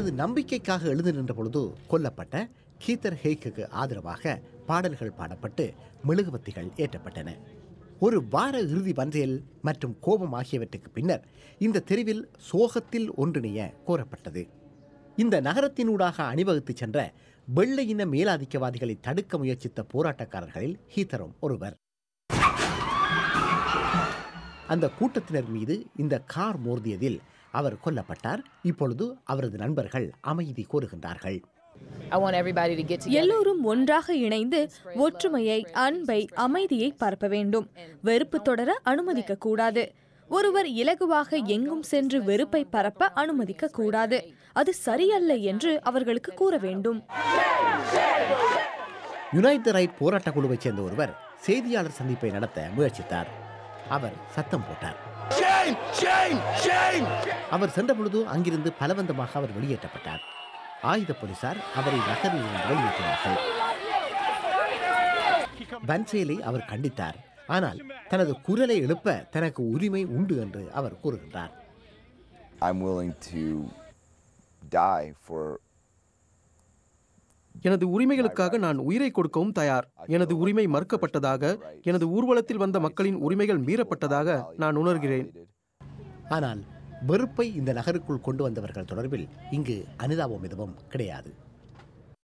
தனது நம்பிக்கைக்காக எழுந்து நின்ற பொழுது கொல்லப்பட்ட கீத்தர் ஹேய்க்கு ஆதரவாக பாடல்கள் பாடப்பட்டு மெழுகுவத்திகள் ஏற்றப்பட்டன ஒரு வார இறுதி பந்தயல் மற்றும் கோபம் ஆகியவற்றுக்கு பின்னர் இந்த தெருவில் சோகத்தில் ஒன்றிணைய கோரப்பட்டது இந்த நகரத்தினூடாக அணிவகுத்து சென்ற வெள்ளையின மேலாதிக்கவாதிகளை தடுக்க முயற்சித்த போராட்டக்காரர்களில் ஹீத்தரும் ஒருவர் அந்த கூட்டத்தினர் மீது இந்த கார் மோதியதில் அவர் கொல்லப்பட்டார் இப்பொழுது அவரது நண்பர்கள் அமைதி கோருகின்றார்கள் I want everybody to get together. எல்லோரும் ஒன்றாக இணைந்து ஒற்றுமையை அன்பை அமைதியை பரப்ப வேண்டும் வெறுப்பு தொடர அனுமதிக்க கூடாது ஒருவர் இலகுவாக எங்கும் சென்று வெறுப்பை பரப்ப அனுமதிக்க கூடாது அது சரியல்ல என்று அவர்களுக்கு கூற வேண்டும் யுனைடெட் ரைட் போராட்ட குழுவைச் சேர்ந்த ஒருவர் செய்தியாளர் சந்திப்பை நடத்த முயற்சித்தார் அவர் சத்தம் போட்டார் அவர் சென்ற பொழுது அங்கிருந்து பலவந்தமாக அவர் வெளியேற்றப்பட்டார் ஆயுத போலீசார் அவரை நகரில் இருந்து வெளியேற்றினார்கள் பன்சேலை அவர் கண்டித்தார் ஆனால் தனது குரலை எழுப்ப தனக்கு உரிமை உண்டு என்று அவர் கூறுகின்றார் I'm willing to die for எனது உரிமைகளுக்காக நான் உயிரை கொடுக்கவும் தயார் எனது உரிமை மறுக்கப்பட்டதாக எனது ஊர்வலத்தில் வந்த மக்களின் உரிமைகள் மீறப்பட்டதாக நான் உணர்கிறேன் ஆனால் வெறுப்பை இந்த நகருக்குள் கொண்டு வந்தவர்கள் தொடர்பில் இங்கு அனுதாபம் எதுவும் கிடையாது